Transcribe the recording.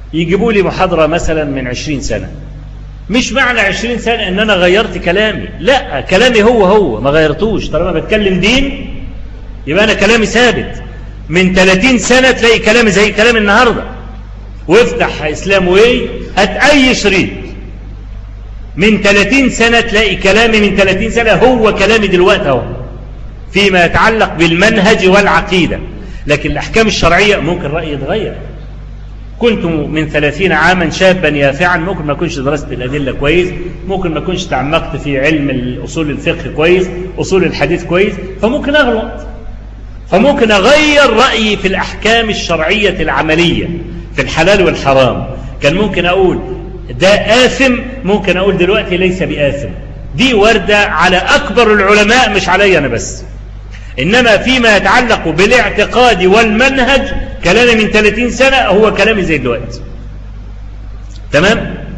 يجيبوا لي محاضرة مثلا من عشرين سنة مش معنى عشرين سنة ان انا غيرت كلامي لا كلامي هو هو ما غيرتوش طالما بتكلم دين يبقى انا كلامي ثابت من 30 سنة تلاقي كلامي زي كلام النهاردة وافتح اسلام واي هات اي شريط من 30 سنة تلاقي كلامي من 30 سنة هو كلامي دلوقتي اهو فيما يتعلق بالمنهج والعقيدة لكن الأحكام الشرعية ممكن رأيي يتغير كنت من ثلاثين عاما شابا يافعا ممكن ما كنتش درست الأدلة كويس ممكن ما كنتش تعمقت في علم أصول الفقه كويس أصول الحديث كويس فممكن أغلط فممكن أغير رأيي في الأحكام الشرعية العملية في الحلال والحرام كان ممكن أقول ده آثم ممكن أقول دلوقتي ليس بآثم دي وردة على أكبر العلماء مش علي أنا بس إنما فيما يتعلق بالاعتقاد والمنهج كلامي من 30 سنة هو كلامي زي دلوقتي تمام